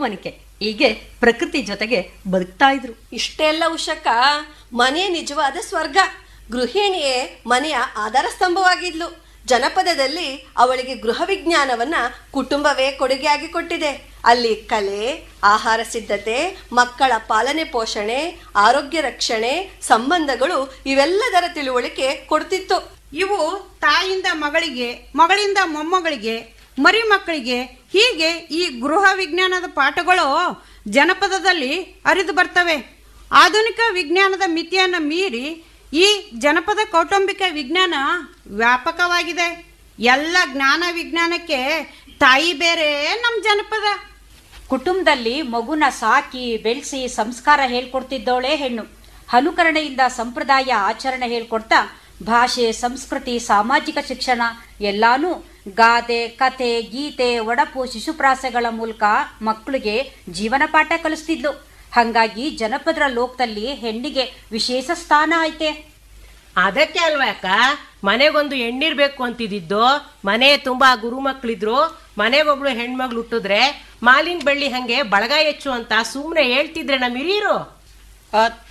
ತಪೋವನಿಕೆ ಹೀಗೆ ಪ್ರಕೃತಿ ಜೊತೆಗೆ ಬದುಕ್ತಾ ಇದ್ರು ಇಷ್ಟೆಲ್ಲ ಉಷಕ ಮನೆ ನಿಜವಾದ ಸ್ವರ್ಗ ಗೃಹಿಣಿಯೇ ಮನೆಯ ಆಧಾರ ಸ್ತಂಭವಾಗಿದ್ಲು ಜನಪದದಲ್ಲಿ ಅವಳಿಗೆ ಗೃಹ ವಿಜ್ಞಾನವನ್ನ ಕುಟುಂಬವೇ ಕೊಡುಗೆಯಾಗಿ ಕೊಟ್ಟಿದೆ ಅಲ್ಲಿ ಕಲೆ ಆಹಾರ ಸಿದ್ಧತೆ ಮಕ್ಕಳ ಪಾಲನೆ ಪೋಷಣೆ ಆರೋಗ್ಯ ರಕ್ಷಣೆ ಸಂಬಂಧಗಳು ಇವೆಲ್ಲದರ ತಿಳುವಳಿಕೆ ಕೊಡ್ತಿತ್ತು ಇವು ತಾಯಿಂದ ಮಗಳಿಗೆ ಮಗಳಿಂದ ಮೊಮ್ಮಗಳಿಗೆ ಮರಿ ಮಕ್ಕಳಿಗೆ ಹೀಗೆ ಈ ಗೃಹ ವಿಜ್ಞಾನದ ಪಾಠಗಳು ಜನಪದದಲ್ಲಿ ಹರಿದು ಬರ್ತವೆ ಆಧುನಿಕ ವಿಜ್ಞಾನದ ಮಿತಿಯನ್ನು ಮೀರಿ ಈ ಜನಪದ ಕೌಟುಂಬಿಕ ವಿಜ್ಞಾನ ವ್ಯಾಪಕವಾಗಿದೆ ಎಲ್ಲ ಜ್ಞಾನ ವಿಜ್ಞಾನಕ್ಕೆ ತಾಯಿ ಬೇರೆ ನಮ್ಮ ಜನಪದ ಕುಟುಂಬದಲ್ಲಿ ಮಗುನ ಸಾಕಿ ಬೆಳೆಸಿ ಸಂಸ್ಕಾರ ಹೇಳ್ಕೊಡ್ತಿದ್ದವಳೇ ಹೆಣ್ಣು ಅನುಕರಣೆಯಿಂದ ಸಂಪ್ರದಾಯ ಆಚರಣೆ ಹೇಳ್ಕೊಡ್ತಾ ಭಾಷೆ ಸಂಸ್ಕೃತಿ ಸಾಮಾಜಿಕ ಶಿಕ್ಷಣ ಎಲ್ಲಾನು ಗಾದೆ ಕತೆ ಗೀತೆ ಒಡಪು ಶಿಶುಪ್ರಾಸಗಳ ಮೂಲಕ ಮಕ್ಕಳಿಗೆ ಜೀವನ ಪಾಠ ಕಲಿಸ್ತಿದ್ಲು ಹಂಗಾಗಿ ಜನಪದರ ಲೋಕದಲ್ಲಿ ಹೆಣ್ಣಿಗೆ ವಿಶೇಷ ಸ್ಥಾನ ಐತೆ ಅದಕ್ಕೆ ಅಲ್ವಾ ಅಕ್ಕ ಮನೆಗೊಂದು ಹೆಣ್ಣಿರ್ಬೇಕು ಅಂತಿದ್ದು ಮನೆ ತುಂಬಾ ಗುರು ಮಕ್ಳಿದ್ರು ಮನೆಗೊಬ್ಳು ಹೆಣ್ಮಗ್ಳು ಹುಟ್ಟಿದ್ರೆ ಮಾಲಿನ ಬೆಳ್ಳಿ ಹಂಗೆ ಬಳಗ ಹೆಚ್ಚು ಅಂತ ಸುಮ್ನೆ ಹೇಳ್ತಿದ್ರೆ ನಮ್ಮ ಹಿರಿಯರು